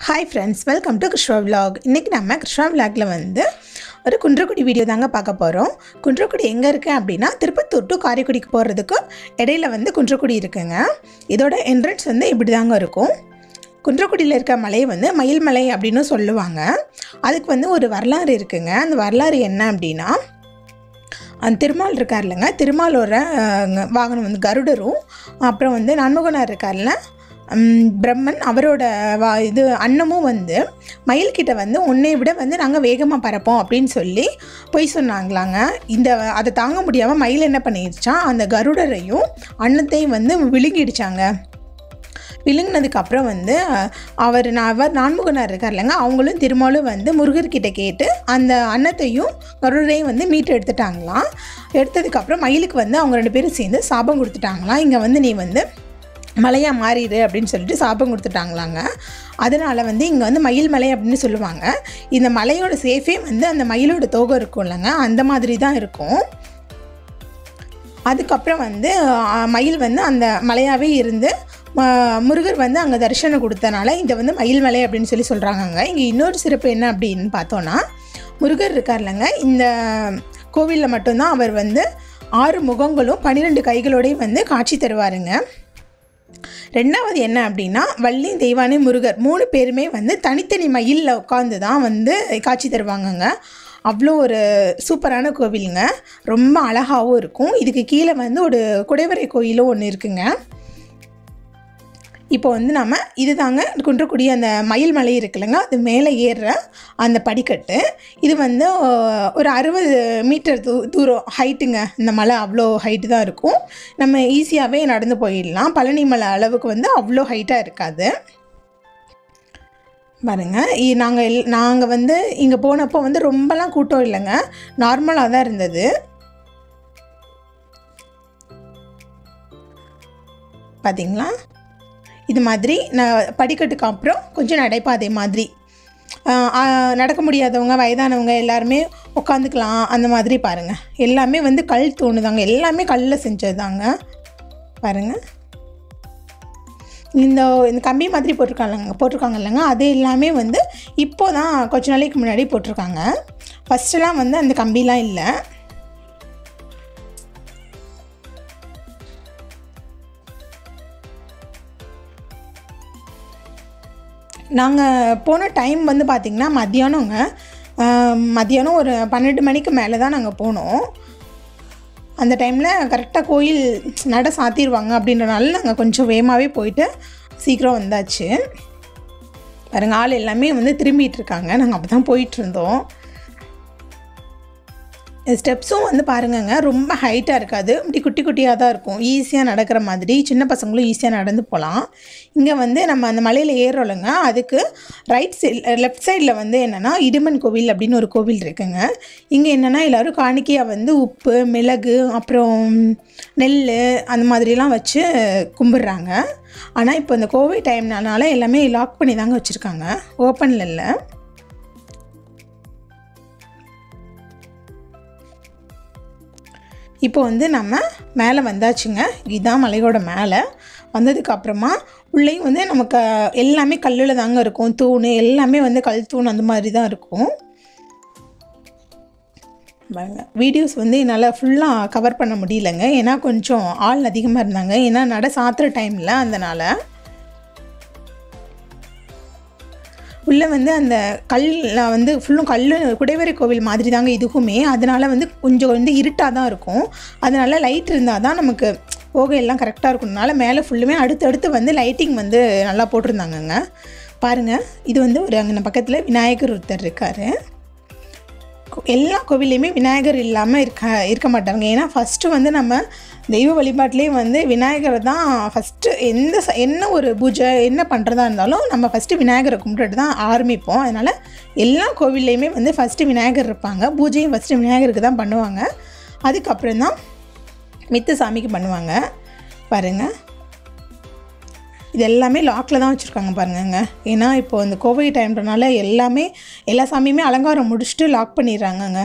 hi friends welcome to Krishna vlog இன்றைக்கி நம்ம கிருஷ்ணா vlogல வந்து ஒரு குன்றக்குடி வீடியோ தாங்க பார்க்க போகிறோம் குன்றக்குடி எங்கே இருக்குது அப்படின்னா திருப்பத்தூர் டு காரைக்குடிக்கு போகிறதுக்கு இடையில வந்து குன்றக்குடி இருக்குங்க இதோட என்ட்ரன்ஸ் வந்து இப்படி தாங்க இருக்கும் குன்றக்குடியில் இருக்க மலை வந்து மயில் மலை அப்படின்னு சொல்லுவாங்க அதுக்கு வந்து ஒரு வரலாறு இருக்குங்க அந்த வரலாறு என்ன அப்படின்னா அந்த திருமால் இருக்கார் இல்லைங்க திருமாலோட அஹ், வாகனம் வந்து கருடரும் அப்புறம் வந்து நன்முகனார் இருக்கார்ல ம், பிரம்மன் அவரோட வா இது அன்னமும் வந்து மயில்கிட்ட வந்து உன்னை விட வந்து நாங்கள் வேகமாக பறப்போம் அப்படின்னு சொல்லி பொய் சொன்னாங்களாங்க இந்த அதை தாங்க முடியாமல் மயில் என்ன பண்ணிடுச்சான் அந்த கருடரையும் அன்னத்தையும் வந்து விழுங்கிடுச்சாங்க விழுங்கினதுக்கு அப்புறம் வந்து அஹ், அவர் நான் அவர் நான்முகனார் இருக்கார் இல்லைங்க அவங்களும் திருமாலும் வந்து முருகர்கிட்ட கேட்டு அந்த அன்னத்தையும் கருடரையும் வந்து மீட்டு எடுத்துட்டாங்களாம் எடுத்ததுக்கப்புறம் மயிலுக்கு வந்து அவங்க ரெண்டு பேரும் சேர்ந்து சாபம் கொடுத்துட்டாங்களாம் இங்கே வந்து நீ வந்து மலையாக மாறிடு அப்படின்னு சொல்லிட்டு சாபம் கொடுத்துட்டாங்களாங்க அதனால் வந்து இங்கே வந்து மயில் மலை அப்படின்னு சொல்லுவாங்க இந்த மலையோட சேஃபே வந்து அந்த மயிலோட தோகை இருக்கும் இல்லைங்க அந்த மாதிரி தான் இருக்கும் அதுக்கப்புறம் வந்து அஹ், மயில் வந்து அந்த மலையாகவே இருந்து ம- முருகர் வந்து அங்கே தரிசனம் கொடுத்தனால இதை வந்து மயில் மலை அப்படின்னு சொல்லி சொல்கிறாங்கங்க இங்கே இன்னொரு சிறப்பு என்ன அப்படின்னு பார்த்தோன்னா முருகர் இருக்கார் இல்லைங்க இந்த கோவிலில் மட்டும்தான் அவர் வந்து ஆறு முகங்களும் பன்னிரெண்டு கைகளோடையும் வந்து காட்சி தருவாருங்க ரெண்டாவது என்ன அப்படின்னா வள்ளி தெய்வானி முருகர் மூணு பேருமே வந்து தனித்தனி மயிலில் உட்காந்து தான் வந்து காட்சி தருவாங்கங்க அவ்வளோ ஒரு சூப்பரான கோவிலுங்க ரொம்ப அழகாகவும் இருக்கும் இதுக்கு கீழே வந்து ஒரு குடைவரை கோயிலும் ஒன்று இருக்குங்க இப்போ வந்து நம்ம இது தாங்க குன்றக்குடி அந்த மயில் மலை இருக்குல்லங்க அது மேலே ஏறுற அந்த படிக்கட்டு இது வந்து அஹ், ஒரு அறுபது மீட்டர் தூ தூரம் ஹைட்டுங்க இந்த மலை அவ்வளோ ஹைட்டு தான் இருக்கும் நம்ம ஈஸியாகவே நடந்து போயிடலாம் பழனி மலை அளவுக்கு வந்து அவ்வளோ ஹைட்டாக இருக்காது பாருங்க நாங்கள் எல் நாங்கள் வந்து இங்கே போனப்போ வந்து ரொம்பலாம் கூட்டம் இல்லைங்க நார்மலாக தான் இருந்தது பார்த்தீங்களா இது மாதிரி நான் படிக்கட்டுக்கு அப்புறம் கொஞ்சம் நடைபாதை மாதிரி ஆஹ் ஆஹ் நடக்க முடியாதவங்க வயதானவங்க எல்லாருமே உட்காந்துக்கலாம் அந்த மாதிரி பாருங்கள் எல்லாமே வந்து கல் தோணுதாங்க எல்லாமே கல்லில் செஞ்சதுதாங்க பாருங்கள் இந்த இந்த கம்பி மாதிரி போட்டிருக்காங்க போட்டிருக்காங்க இல்லைங்க அது எல்லாமே வந்து இப்போ தான் கொஞ்ச நாளைக்கு முன்னாடி போட்டிருக்காங்க ஃபஸ்ட்டெல்லாம் வந்து அந்த கம்பிலாம் இல்லை நாங்கள் போன டைம் வந்து பார்த்திங்கன்னா மத்தியானங்க ஆஹ் மத்தியானம் ஒரு பன்னெண்டு மணிக்கு மேலே தான் நாங்கள் போனோம் அந்த டைமில் கரெக்டாக கோயில் நட சாத்திடுவாங்க அப்படின்றனால நாங்கள் கொஞ்சம் வேகமாகவே போயிட்டு சீக்கிரம் வந்தாச்சு பாருங்க ஆள் எல்லாமே வந்து திரும்பிட்டு இருக்காங்க நாங்கள் அப்போ தான் போயிட்டு இருந்தோம் ஸ்டெப்ஸும் வந்து பாருங்கங்க ரொம்ப ஹைட்டாக இருக்காது இப்படி குட்டி குட்டியாக தான் இருக்கும் ஈஸியாக நடக்கிற மாதிரி சின்ன பசங்களும் ஈஸியாக நடந்து போகலாம் இங்கே வந்து நம்ம அந்த மலையில் ஏறுறோம்லங்க அதுக்கு ரைட் சைட் லெஃப்ட் சைடில் வந்து என்னென்னா இடுமன் கோவில் அப்படின்னு ஒரு கோவில் இருக்குங்க இங்கே என்னென்னா எல்லோரும் காணிக்கையாக வந்து உப்பு மிளகு அப்புறம் நெல் அந்த மாதிரிலாம் வச்சு கும்பிட்றாங்க ஆனால் இப்போ இந்த கோவிட் டைம்னால எல்லாமே லாக் பண்ணி தாங்க வச்சுருக்காங்க ஓப்பனில் இல்லை இப்போ வந்து நம்ம மேலே வந்தாச்சுங்க இதுதான் மலையோட மேலே வந்ததுக்கு அப்புறமா உள்ளேயும் வந்து நமக்கு எல்லாமே கல்லில் தாங்க இருக்கும் தூண் எல்லாமே வந்து கல் தூண் அந்த மாதிரி தான் இருக்கும் பாருங்க வீடியோஸ் வந்து என்னால் ஃபுல்லாக கவர் பண்ண முடியலங்க ஏன்னா கொஞ்சம் ஆள் அதிகமாக இருந்தாங்க ஏன்னா நட சாத்துற டைமில் அதனால் உள்ளே வந்து அந்த கல்ல வந்து ஃபுல்லும் கல் குடைவரை கோவில் மாதிரி தாங்க இதுக்குமே அதனால் வந்து கொஞ்சம் வந்து இருட்டாக தான் இருக்கும் அதனால் லைட் இருந்தால் தான் நமக்கு போக எல்லாம் கரெக்டாக இருக்கணும்னால மேலே ஃபுல்லுமே அடுத்தடுத்து வந்து லைட்டிங் வந்து நல்லா போட்டிருந்தாங்கங்க பாருங்கள் இது வந்து ஒரு அங்கே பக்கத்தில் விநாயகர் ஒருத்தர் இருக்கார் எல்லா கோவில்லையுமே விநாயகர் இல்லாமல் இருக்க இருக்க மாட்டாங்க ஏன்னா ஃபஸ்ட்டு வந்து நம்ம தெய்வ வழிபாட்டிலே வந்து விநாயகரை தான் ஃபஸ்ட்டு எந்த ச- என்ன ஒரு பூஜை என்ன பண்ணுறதா இருந்தாலும் நம்ம ஃபஸ்ட்டு விநாயகரை கும்பிட்டுட்டு தான் ஆரம்பிப்போம் அதனால் எல்லா கோவில்லையுமே வந்து ஃபஸ்ட்டு விநாயகர் இருப்பாங்க பூஜையும் ஃபஸ்ட்டு விநாயகருக்கு தான் பண்ணுவாங்க அதுக்கப்புறம் தான் மித்த சாமிக்கு பண்ணுவாங்க பாருங்கள் இது எல்லாமே லாக்கில் தான் வச்சுருக்காங்க பாருங்கங்க ஏன்னா இப்போ இந்த கோவிட் டைம்ன்றனால எல்லாமே எல்லா சாமியுமே அலங்காரம் முடிச்சுட்டு லாக் பண்ணிடுறாங்கங்க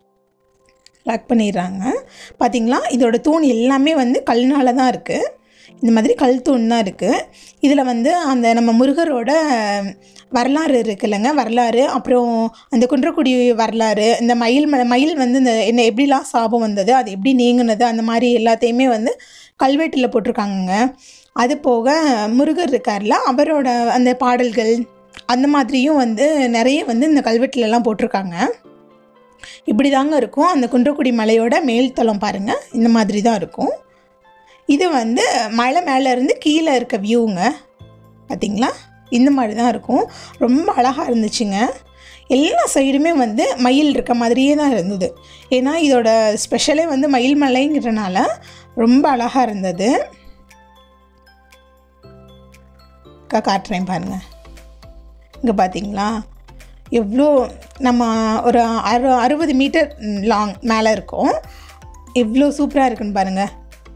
லாக் பண்ணிடுறாங்க பார்த்தீங்களா இதோட தூண் எல்லாமே வந்து கல்லுனால தான் இருக்குது இந்த மாதிரி கல் தூண் தான் இருக்குது இதில் வந்து அந்த நம்ம முருகரோட வரலாறு இருக்குல்லங்க வரலாறு அப்புறம் அந்த குன்றக்குடி வரலாறு இந்த மயில் ம- மயில் வந்து இந்த என்ன எப்படிலாம் சாபம் வந்தது அது எப்படி நீங்கினது அந்த மாதிரி எல்லாத்தையுமே வந்து கல்வெட்டில் போட்டிருக்காங்கங்க அது போக முருகர் இருக்கார்ல அவரோட அந்த பாடல்கள் அந்த மாதிரியும் வந்து நிறைய வந்து இந்த கல்வெட்டுலலாம் போட்டிருக்காங்க இப்படி தாங்க இருக்கும் அந்த குன்றக்குடி மலையோட மேல்தளம் பாருங்கள் இந்த மாதிரி தான் இருக்கும் இது வந்து மலை மேலே இருந்து கீழே இருக்க வியூங்க பார்த்தீங்களா இந்த மாதிரி தான் இருக்கும் ரொம்ப அழகாக இருந்துச்சுங்க எல்லா சைடுமே வந்து மயில் இருக்க மாதிரியே தான் இருந்தது ஏன்னா இதோட ஸ்பெஷலே வந்து மயில் மலைங்கிறனால ரொம்ப அழகாக இருந்தது அக்கா காட்டுறேன் பாருங்கள் இங்கே பார்த்தீங்களா எவ்வளோ நம்ம ஒரு அறு அறுபது மீட்டர் லாங் மேலே இருக்கும் எவ்வளோ சூப்பராக இருக்குன்னு பாருங்கள்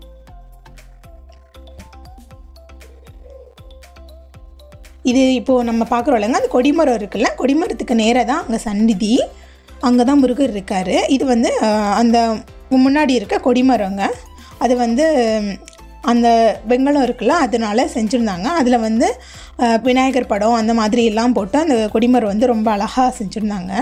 இது இப்போது நம்ம பார்க்குறோம்லங்க அந்த கொடிமரம் இருக்குல்ல கொடிமரத்துக்கு நேராக தான் அங்கே சந்நிதி அங்கே தான் முருகர் இருக்கார் இது வந்து அஹ், அந்த முன்னாடி இருக்க கொடிமரங்க அது வந்து ம், அந்த வெங்கலம் இருக்குல்ல அதனால செஞ்சுருந்தாங்க அதில் வந்து அஹ், விநாயகர் படம் அந்த மாதிரி எல்லாம் போட்டு அந்த கொடிமரம் வந்து ரொம்ப அழகாக செஞ்சுருந்தாங்க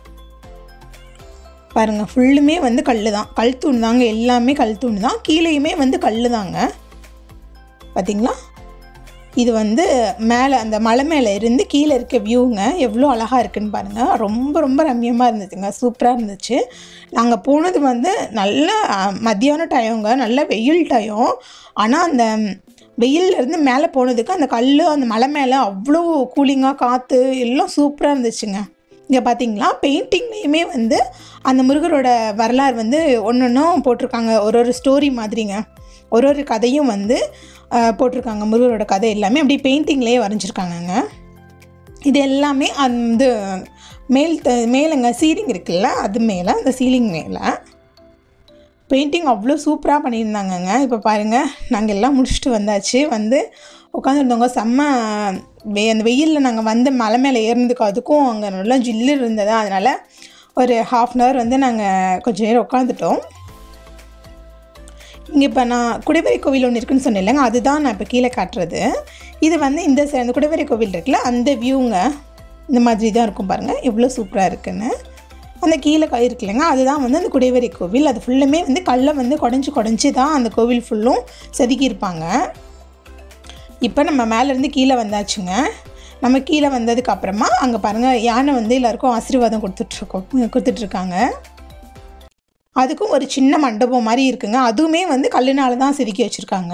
பாருங்கள் ஃபுல்லுமே வந்து கல் தான் கல் தூண் தாங்க எல்லாமே கல் தூண் தான் கீழேயுமே வந்து கல் தாங்க பார்த்தீங்களா இது வந்து மேலே அந்த மலை மேலே இருந்து கீழே இருக்க வியூங்க எவ்வளோ அழகாக இருக்குன்னு பாருங்கள் ரொம்ப ரொம்ப ரம்மியமாக இருந்துச்சுங்க சூப்பராக இருந்துச்சு நாங்கள் போனது வந்து நல்ல அஹ், மத்தியான டயங்க நல்ல வெயில் டயம் ஆனால் அந்த வெயில்ல இருந்து மேலே போனதுக்கு அந்த கல் அந்த மலை மேலே அவ்வளோ கூலிங்காக காற்று எல்லாம் சூப்பராக இருந்துச்சுங்க இங்கே பார்த்தீங்களா பெயிண்டிங்லேயுமே வந்து அந்த முருகரோட வரலாறு வந்து ஒன்று ஒன்றும் போட்டிருக்காங்க ஒரு ஒரு ஸ்டோரி மாதிரிங்க ஒரு ஒரு கதையும் வந்து அஹ், போட்டிருக்காங்க முருகரோட கதை எல்லாமே அப்படியே பெயிண்டிங்லேயே வரைஞ்சிருக்காங்கங்க இது எல்லாமே அந்த மேல் த மேலேங்க சீலிங் இருக்குல்ல அது மேலே அந்த சீலிங் மேலே பெயிண்டிங் அவ்வளோ சூப்பராக பண்ணியிருந்தாங்கங்க இப்போ பாருங்கள் நாங்கள் எல்லாம் முடிச்சுட்டு வந்தாச்சு வந்து உட்காந்துருந்தவங்க செம்ம வெ அந்த வெயிலில் நாங்கள் வந்து மலை மேலே ஏறினதுக்கு அதுக்கும் அங்கே நல்லா ஜில்லு இருந்ததா அதனால் ஒரு ஹாஃப் அன் ஹவர் வந்து நாங்கள் கொஞ்சம் நேரம் உட்காந்துட்டோம் இங்கே இப்போ நான் குடைவரை கோவில் ஒன்று இருக்குன்னு சொன்னேன் இல்லைங்க அதுதான் நான் இப்போ கீழே காட்டுறது இது வந்து இந்த சை- அந்த குடைவரை கோவில் இருக்குல்ல அந்த வியூங்க இந்த மாதிரி தான் இருக்கும் பாருங்கள் எவ்வளோ சூப்பராக இருக்குன்னு அந்த கீழே க- இருக்கு இல்லைங்க அதுதான் வந்து அந்த குடைவரை கோவில் அது ஃபுல்லுமே வந்து கல்லை வந்து குடஞ்சி குடஞ்சி தான் அந்த கோவில் ஃபுல்லும் செதுக்கியிருப்பாங்க இப்போ நம்ம மேலேருந்து கீழே வந்தாச்சுங்க நம்ம கீழே வந்ததுக்கு அப்புறமா அங்கே பாருங்கள் யானை வந்து எல்லாருக்கும் ஆசீர்வாதம் கொடுத்துட்ருக்கோம் கொடுத்துட்ருக்காங்க அதுக்கும் ஒரு சின்ன மண்டபம் மாதிரி இருக்குங்க அதுவுமே வந்து கல்லுனால தான் செதுக்கி வச்சுருக்காங்க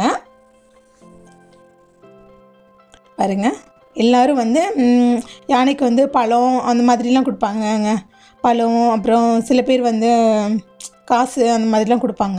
பாருங்க எல்லாரும் வந்து ம், யானைக்கு வந்து பழம் அந்த மாதிரிலாம் கொடுப்பாங்கங்க பழம் அப்புறம் சில பேர் வந்து காசு அந்த மாதிரிலாம் கொடுப்பாங்க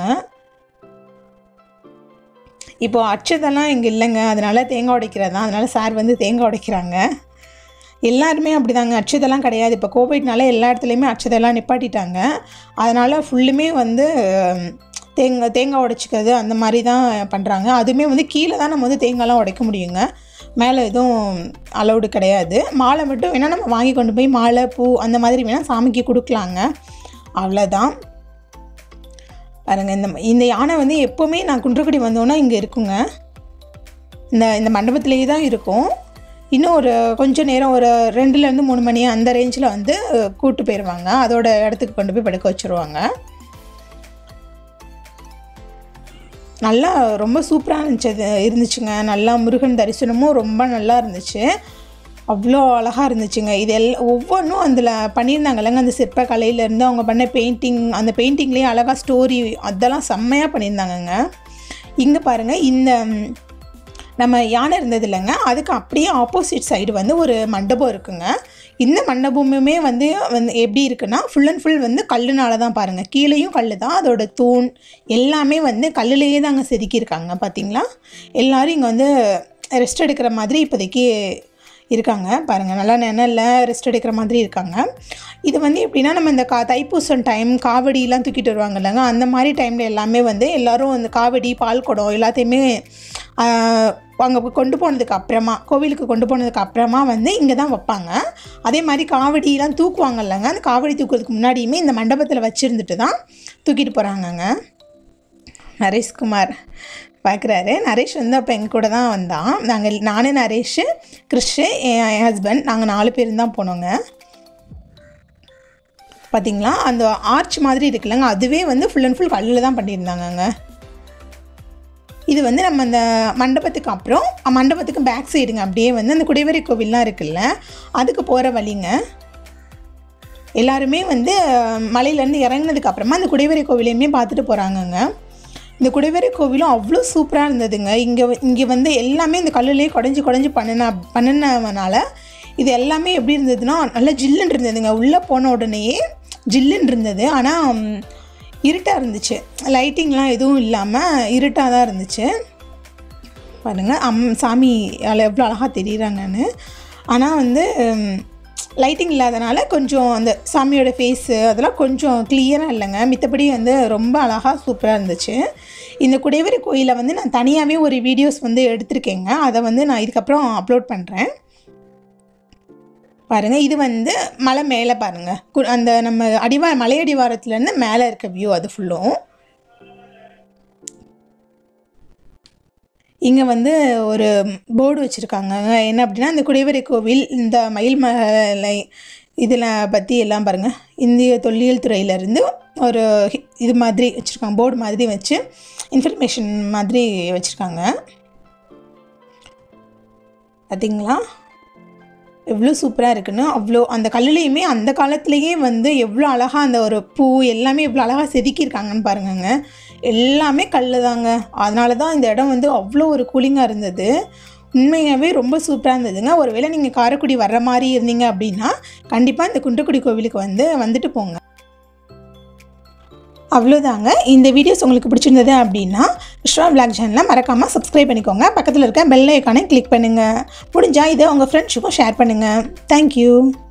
இப்போ அச்சதெல்லாம் இங்கே இல்லைங்க அதனால தேங்காய் உடைக்கிறது தான் அதனால சார் வந்து தேங்காய் உடைக்கிறாங்க எல்லாருமே அப்படிதாங்க அச்சதெல்லாம் கிடையாது இப்போ கோவிட்னால எல்லா இடத்துலையுமே அச்சதெல்லாம் நிப்பாட்டிட்டாங்க அதனால் ஃபுல்லுமே வந்து ம், தேங்காய் தேங்காய் உடைச்சிக்கிறது அந்த மாதிரி தான் பண்ணுறாங்க அதுவுமே வந்து கீழே தான் நம்ம வந்து தேங்காய்லாம் உடைக்க முடியுங்க மேலே எதுவும் அலௌடு கிடையாது மாலை மட்டும் வேணால் நம்ம வாங்கி கொண்டு போய் மாலை பூ அந்த மாதிரி வேணால் சாமிக்கு கொடுக்கலாங்க அவ்வளோதான் பாருங்க இந்த இந்த யானை வந்து எப்போவுமே நான் குன்றக்குடி வந்தோன்னா இங்கே இருக்குங்க இந்த இந்த மண்டபத்திலேயே தான் இருக்கும் இன்னும் ஒரு கொஞ்ச நேரம் ஒரு ரெண்டுலேருந்து மூணு மணி அந்த ரேஞ்சில் வந்து கூட்டு போயிடுவாங்க அதோட இடத்துக்கு கொண்டு போய் படுக்க வச்சுருவாங்க நல்லா ரொம்ப சூப்பராக இருந்துச்சு அது இருந்துச்சுங்க நல்லா முருகன் தரிசனமும் ரொம்ப நல்லா இருந்துச்சு அவ்வளோ அழகாக இருந்துச்சுங்க இது எல்லாம் ஒவ்வொன்றும் அதில் பண்ணியிருந்தாங்கல்லங்க அந்த சிற்பக்கலையிலேருந்து அவங்க பண்ண பெயிண்டிங் அந்த பெயிண்டிங்லேயே அழகாக ஸ்டோரி அதெல்லாம் செம்மையாக பண்ணியிருந்தாங்கங்க இங்கே பாருங்கள் இந்த ம், நம்ம யானை இருந்தது இல்லைங்க அதுக்கு அப்படியே ஆப்போசிட் சைடு வந்து ஒரு மண்டபம் இருக்குங்க இந்த மண்டபமுமே வந்து வந்து எப்படி இருக்குன்னா ஃபுல் அண்ட் ஃபுல் வந்து கல்லுனால தான் பாருங்கள் கீழேயும் கல் தான் அதோட தூண் எல்லாமே வந்து கல்லுலேயே தாங்க செதுக்கியிருக்காங்க பார்த்தீங்களா எல்லாரும் இங்கே வந்து ரெஸ்ட் எடுக்கிற மாதிரி இப்போதைக்கு இருக்காங்க பாருங்கள் நல்லா நிழல்ல ரெஸ்ட் எடுக்கிற மாதிரி இருக்காங்க இது வந்து எப்படின்னா நம்ம இந்த கா தைப்பூசம் டைம் காவடிலாம் தூக்கிட்டு வருவாங்க இல்லைங்க அந்த மாதிரி டைமில் எல்லாமே வந்து எல்லாரும் அந்த காவடி பால் குடம் எல்லாத்தையுமே அங்கே கொண்டு போனதுக்கு அப்புறமா கோவிலுக்கு கொண்டு போனதுக்கு அப்புறமா வந்து இங்கே தான் வைப்பாங்க அதே மாதிரி காவடிலாம் தூக்குவாங்க இல்லைங்க அந்த காவடி தூக்குறதுக்கு முன்னாடியுமே இந்த மண்டபத்தில் வச்சுருந்துட்டு தான் தூக்கிட்டு போகிறாங்கங்க நரேஷ்குமார் பார்க்குறாரு நரேஷ் வந்து அப்போ எங்கள் கூட தான் வந்தான் நாங்கள் நானு நரேஷ் கிறிஷ் என் என் ஹஸ்பண்ட் நாங்கள் நாலு பேரும் தான் போனோங்க பார்த்தீங்களா அந்த ஆர்ச் மாதிரி இருக்குல்லங்க அதுவே வந்து ஃபுல் அண்ட் ஃபுல் கல்லில் தான் பண்ணியிருந்தாங்கங்க இது வந்து நம்ம அந்த மண்டபத்துக்கு அப்புறம் மண்டபத்துக்கு பேக் சைடுங்க அப்படியே வந்து அந்த குடைவரை கோவில்லாம் இருக்குல்ல அதுக்கு போகிற வழிங்க எல்லாருமே வந்து மலையிலேருந்து இறங்குனதுக்கு அப்புறமா அந்த குடைவரை கோவிலையுமே பார்த்துட்டு போகிறாங்கங்க இந்த குடைவரை கோவிலும் அவ்வளோ சூப்பராக இருந்ததுங்க இங்கே இங்கே வந்து எல்லாமே இந்த கல்லுலேயே குடஞ்சி குடஞ்சி பண்ணின பண்ணினவனால இது எல்லாமே எப்படி இருந்ததுன்னா நல்லா ஜில்லுன்னு இருந்ததுங்க உள்ளே போன உடனேயே ஜில்லுன்னு இருந்தது ஆனால் இருட்டாக இருந்துச்சு லைட்டிங்லாம் எதுவும் இல்லாமல் இருட்டாக தான் இருந்துச்சு பாருங்கள் அம் சாமி அதில் எவ்வளோ அழகாக தெரியுறாங்கன்னு ஆனால் வந்து லைட்டிங் இல்லாதனால கொஞ்சம் அந்த சாமியோட ஃபேஸு அதெல்லாம் கொஞ்சம் கிளியராக இல்லைங்க மித்தபடி வந்து ரொம்ப அழகாக சூப்பராக இருந்துச்சு இந்த குடைவரை கோயிலை வந்து நான் தனியாகவே ஒரு வீடியோஸ் வந்து எடுத்திருக்கேங்க அதை வந்து நான் இதுக்கப்புறம் அப்லோட் பண்ணுறேன் பாருங்கள் இது வந்து மலை மேலே பாருங்கள் கு- அந்த நம்ம அடிவா மலை அடிவாரத்துலேருந்து மேலே இருக்க வியூ அது ஃபுல்லும் இங்கே வந்து ஒரு போர்டு வச்சுருக்காங்க என்ன அப்படின்னா இந்த குடைவரை கோவில் இந்த மயில் மலை இதில் பற்றி எல்லாம் பாருங்கள் இந்திய தொல்லியல் துறையிலேருந்து ஒரு ஹி- இது மாதிரி வச்சுருக்காங்க போர்டு மாதிரி வச்சு இன்ஃபர்மேஷன் மாதிரி வச்சுருக்காங்க பார்த்தீங்களா எவ்வளோ சூப்பராக இருக்குன்னு அவ்வளோ அந்த கல்லுலேயுமே அந்த காலத்துலேயே வந்து எவ்வளோ அழகாக அந்த ஒரு பூ எல்லாமே எவ்வளோ அழகாக செதுக்கியிருக்காங்கன்னு பாருங்கங்க எல்லாமே கல் தாங்க அதனால தான் இந்த இடம் வந்து அவ்வளோ ஒரு கூலிங்காக இருந்தது உண்மையாகவே ரொம்ப சூப்பராக இருந்ததுங்க ஒருவேளை நீங்கள் காரைக்குடி வர்ற மாதிரி இருந்தீங்க அப்படின்னா கண்டிப்பாக இந்த குன்றக்குடி கோவிலுக்கு வந்து வந்துட்டு போங்க அவ்வளோதாங்க இந்த வீடியோஸ் உங்களுக்கு பிடிச்சிருந்தது அப்படின்னா விஸ்வா பிளாக் சேனலை மறக்காமல் சப்ஸ்கிரைப் பண்ணிக்கோங்க பக்கத்தில் இருக்க பெல் ஐக்கானை கிளிக் பண்ணுங்கள் முடிஞ்சால் இதை உங்கள் ஃப்ரெண்ட்ஸுக்கும் ஷேர் பண்ணுங்கள் தேங்க்யூ